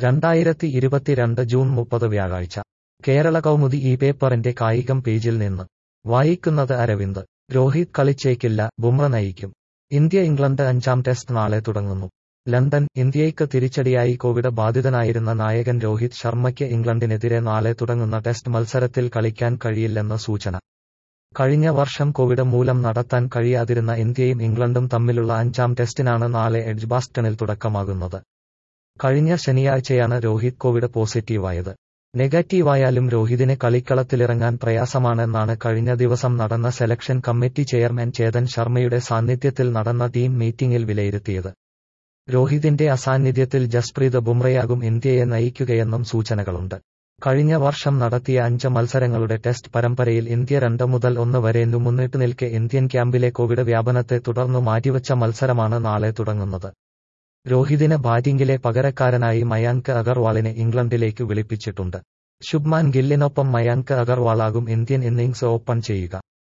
രണ്ടായിരത്തി ഇരുപത്തിരണ്ട് ജൂൺ മുപ്പത് വ്യാഴാഴ്ച കേരള കൗമുദി ഈ പേപ്പറിന്റെ കായികം പേജിൽ നിന്ന് വായിക്കുന്നത് അരവിന്ദ് രോഹിത് കളിച്ചേക്കില്ല ബുംറ നയിക്കും ഇന്ത്യ ഇംഗ്ലണ്ട് അഞ്ചാം ടെസ്റ്റ് നാളെ തുടങ്ങുന്നു ലണ്ടൻ ഇന്ത്യയ്ക്ക് തിരിച്ചടിയായി കോവിഡ് ബാധിതനായിരുന്ന നായകൻ രോഹിത് ശർമ്മയ്ക്ക് ഇംഗ്ലണ്ടിനെതിരെ നാളെ തുടങ്ങുന്ന ടെസ്റ്റ് മത്സരത്തിൽ കളിക്കാൻ കഴിയില്ലെന്ന് സൂചന കഴിഞ്ഞ വർഷം കോവിഡ് മൂലം നടത്താൻ കഴിയാതിരുന്ന ഇന്ത്യയും ഇംഗ്ലണ്ടും തമ്മിലുള്ള അഞ്ചാം ടെസ്റ്റിനാണ് നാളെ എഡ്ജ്ബാസ്റ്റണിൽ തുടക്കമാകുന്നത് കഴിഞ്ഞ ശനിയാഴ്ചയാണ് രോഹിത് കോവിഡ് പോസിറ്റീവായത് നെഗറ്റീവായാലും രോഹിതിന് കളിക്കളത്തിലിറങ്ങാൻ പ്രയാസമാണെന്നാണ് കഴിഞ്ഞ ദിവസം നടന്ന സെലക്ഷൻ കമ്മിറ്റി ചെയർമാൻ ചേതൻ ശർമ്മയുടെ സാന്നിധ്യത്തിൽ നടന്ന ടീം മീറ്റിംഗിൽ വിലയിരുത്തിയത് രോഹിതിന്റെ അസാന്നിധ്യത്തിൽ ജസ്പ്രീത് ബുംറയാകും ഇന്ത്യയെ നയിക്കുകയെന്നും സൂചനകളുണ്ട് കഴിഞ്ഞ വർഷം നടത്തിയ അഞ്ച് മത്സരങ്ങളുടെ ടെസ്റ്റ് പരമ്പരയിൽ ഇന്ത്യ രണ്ട് മുതൽ ഒന്ന് വരെ മുന്നിട്ട് നിൽക്കെ ഇന്ത്യൻ ക്യാമ്പിലെ കോവിഡ് വ്യാപനത്തെ തുടർന്നു മാറ്റിവച്ച മത്സരമാണ് നാളെ തുടങ്ങുന്നത് രോഹിതിന് ബാറ്റിംഗിലെ പകരക്കാരനായി മയാങ്ക് അഗർവാളിനെ ഇംഗ്ലണ്ടിലേക്ക് വിളിപ്പിച്ചിട്ടുണ്ട് ശുഭ്മാൻ ഗില്ലിനൊപ്പം മയാങ്ക് അഗർവാളാകും ഇന്ത്യൻ ഇന്നിംഗ്സ് ഓപ്പൺ ചെയ്യുക